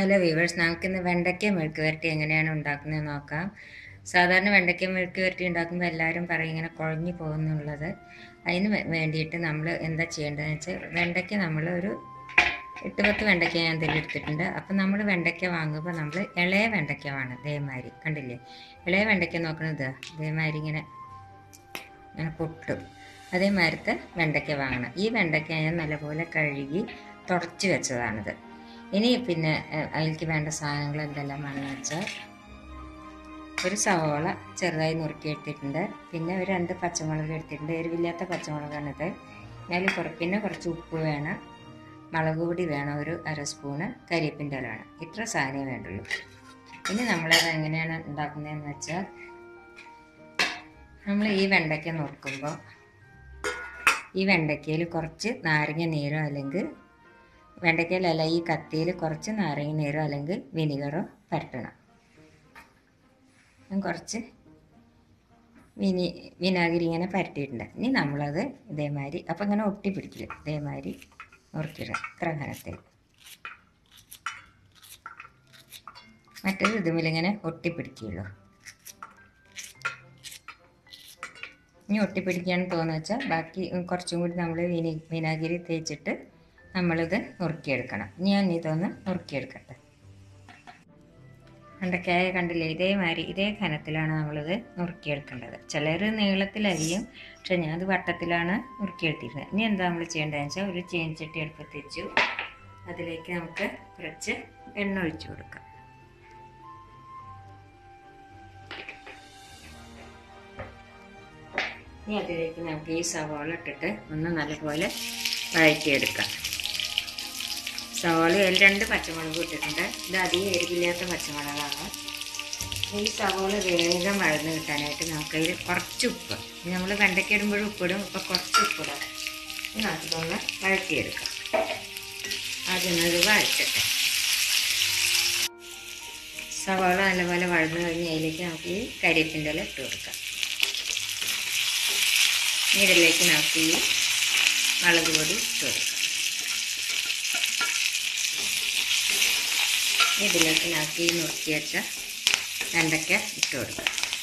hello weavers നമുക്കിന്ന് വെണ്ടയ്ക്ക മെഴുക്ക് വരട്ടി എങ്ങനെയാണ് ഉണ്ടാക്കുന്നത് നോക്കാം സാധാരണ വെണ്ടയ്ക്ക മെഴുക്ക് വരട്ടി ഉണ്ടാക്കുമ്പോൾ എല്ലാവരും പറയും ഇങ്ങനെ കുഴഞ്ഞു പോകുന്നുള്ളത് അതിന് വേ- വേണ്ടിയിട്ട് നമ്മൾ എന്താ ചെയ്യേണ്ടതെന്ന് വെച്ചാൽ വെണ്ടയ്ക്ക നമ്മൾ ഒരു എട്ട് പത്ത് വെണ്ടയ്ക്ക ഞാൻ എന്തെങ്കിലും എടുത്തിട്ടുണ്ട് അപ്പം നമ്മൾ വെണ്ടയ്ക്ക വാങ്ങുമ്പോൾ നമ്മൾ ഇളയ വെണ്ടയ്ക്ക വേണം ഇതേമാതിരി കണ്ടില്ലേ ഇളയ വെണ്ടയ്ക്ക നോക്കണത് ഇതേമാതിരി ഇങ്ങനെ ഇങ്ങനെ പൊട്ടും അതേമാതിരത്തെ വെണ്ടയ്ക്ക വാങ്ങണം ഈ വെണ്ടയ്ക്ക ഞാൻ നല്ലപോലെ കഴുകി തുടച്ച് വെച്ചതാണിത് ഇനി പിന്നെ ഏഹ്, അതിലേക്ക് വേണ്ട സാധനങ്ങൾ എന്തെല്ലാമാണെന്ന് വെച്ചാൽ ഒരു സവോള ചെറുതായി നുറുക്കി എടുത്തിട്ടുണ്ട് പിന്നെ ഒരു രണ്ട് പച്ചമുളക് എടുത്തിട്ടുണ്ട് എരിവില്ലാത്ത പച്ചമുളകാണിത് അതിൽ കുറ പിന്നെ കുറച്ച് ഉപ്പ് വേണം മുളക് പൊടി വേണം ഒരു അര സ്പൂണ് കരിയേപ്പിൻ്റെ ഇല വേണം ഇത്ര സാധനമേ വേണ്ടുള്ളൂ ഇനി നമ്മളത് എങ്ങനെയാണ് ഉണ്ടാക്കുന്നതെന്ന് വെച്ചാൽ നമ്മൾ ഈ വെണ്ടയ്ക്ക നോക്കുമ്പോൾ ഈ വെണ്ടയ്ക്കയിൽ കുറച്ച് നാരങ്ങ നീരോ അല്ലെങ്കിൽ വെണ്ടയ്ക്കയിലല്ല ഈ കത്തിയിൽ കുറച്ച് നാരങ്ങ നീരോ അല്ലെങ്കിൽ വിനിഗറോ പരട്ടണം ഞാൻ കുറച്ച് വിനി വിനാഗിരി ഇങ്ങനെ പരട്ടിയിട്ടുണ്ട് ഇനി നമ്മളത് ഇതേമാതിരി അപ്പം ഇങ്ങനെ ഒട്ടി പിടിക്കില്ല ഇതേമാതിരി നുറുക്കിയിടുക ഇത്ര ഘനത്തിൽ മറ്റൊരു ഇതുമില്ലിങ്ങനെ ഒട്ടിപ്പിടിക്കുകയുള്ളൂ ഇനി ഒട്ടിപ്പിടിക്കുകയാണെന്ന് തോന്നുന്നു വെച്ചാൽ ബാക്കി കുറച്ചും കൂടി നമ്മൾ വിനി വിനാഗിരി തേച്ചിട്ട് നമ്മളിത് നുറുക്കിയെടുക്കണം ഇനി ഞാൻ ഇതൊന്ന് നുറുക്കിയെടുക്കട്ടെ വെണ്ടക്കായ കണ്ടില്ലേ ഇതേമാതിരി ഇതേ ഘനത്തിലാണ് നമ്മളിത് നുറുക്കിയെടുക്കേണ്ടത് ചിലർ നീളത്തിലരിയും പക്ഷെ ഞാനത് വട്ടത്തിലാണ് നുറുക്കിയെടുത്തിരുന്നത് ഇനി എന്താ നമ്മൾ ചെയ്യേണ്ടതെന്ന് വെച്ചാൽ ഒരു ചീനച്ചട്ടി അടുപ്പത്ത് വെച്ചു അതിലേക്ക് നമുക്ക് കുറച്ച് എണ്ണ ഒഴിച്ചു കൊടുക്കാം ഇനി അതിലേക്ക് നമുക്ക് ഈ സവാള ഇട്ടിട്ട് ഒന്ന് നല്ലപോലെ വഴറ്റിയെടുക്കാം സവാളയിൽ രണ്ട് പച്ചമുളക് ഇട്ടിട്ടുണ്ട് ഇത് അധികം എരിവില്ലാത്ത പച്ചമുളകാണ് ഈ സവാള വേഗം വഴന്ന് കിട്ടാനായിട്ട് നമുക്കതിൽ കുറച്ച് ഉപ്പ് നമ്മൾ വെണ്ടയ്ക്ക ഇടുമ്പോഴും ഉപ്പിടും ഇപ്പോൾ കുറച്ച് ഉപ്പിടാം ഇനി നമുക്കിതൊന്ന് വഴറ്റിയെടുക്കാം ആദ്യം ഇത് വഴറ്റട്ടെ സവാള നല്ലപോലെ വഴന്ന് കഴിഞ്ഞ് അതിലേക്ക് നമുക്ക് ഈ കരിയേപ്പിൻ്റെ ഇല ഇട്ട് കൊടുക്കാം ഇതിലേക്ക് നമുക്ക് ഈ മുളക് പൊടി ഇട്ട് കൊടുക്കാം ഇതിലേക്ക് നമുക്ക് ഈ നുറുക്കി വെച്ച വെണ്ടയ്ക്ക ഇട്ട് കൊടുക്കാം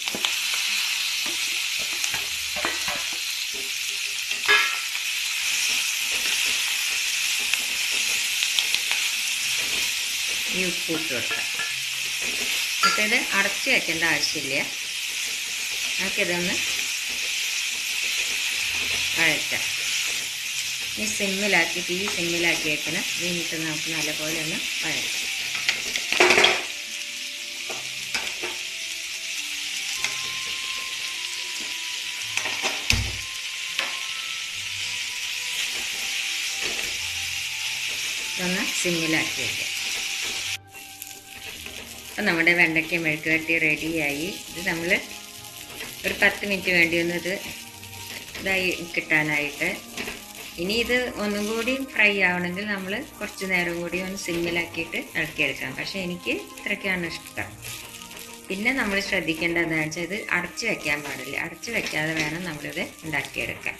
ഈ ഉപ്പ് ഇട്ട് കൊടുക്കാം എന്നിട്ടിത് അടച്ച് വെക്കേണ്ട ആവശ്യമില്ല നമുക്കിതൊന്ന് വഴറ്റാം ഈ സിമ്മിലാക്കി തീ സിമ്മിലാക്കി വെക്കണം വീണിട്ട് നമുക്ക് നല്ലപോലെ ഒന്ന് വഴറ്റാം ഇതൊന്ന് സിമ്മിലാക്കി വയ്ക്കാം അപ്പം നമ്മുടെ വെണ്ടയ്ക്ക മെഴുക്ക് വരട്ടി റെഡിയായി ഇത് നമ്മൾ ഒരു പത്ത് മിനിറ്റ് വേണ്ടി ഒന്ന് ഇത് ഇതായി കിട്ടാനായിട്ട് ഇനി ഇത് ഒന്നും കൂടി ഫ്രൈ ആവണമെങ്കിൽ നമ്മൾ കുറച്ച് നേരം കൂടി ഒന്ന് സിമ്മിലാക്കിയിട്ട് ഇളക്കിയെടുക്കാം പക്ഷേ എനിക്ക് ഇത്രയ്ക്കാണ് ഇഷ്ടം പിന്നെ നമ്മൾ ശ്രദ്ധിക്കേണ്ടത് എന്താണെന്ന് വെച്ചാൽ ഇത് അടച്ച് വെക്കാൻ പാടില്ല അടച്ച് വെക്കാതെ വേണം നമ്മളിത് ഉണ്ടാക്കിയെടുക്കാൻ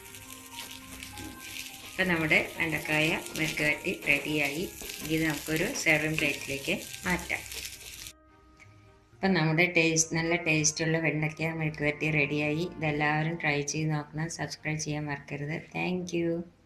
ഇപ്പം നമ്മുടെ വെണ്ടക്കായ മെഴുക്ക് വരട്ടി റെഡിയായി ഇത് നമുക്കൊരു സെർവിങ് പ്ലേറ്റിലേക്ക് മാറ്റാം അപ്പം നമ്മുടെ ടേസ്റ്റ് നല്ല ടേസ്റ്റുള്ള വെണ്ടയ്ക്ക മെഴുക്ക് വരട്ടി റെഡിയായി ഇതെല്ലാവരും ട്രൈ ചെയ്ത് നോക്കണം സബ്സ്ക്രൈബ് ചെയ്യാൻ മറക്കരുത് താങ്ക്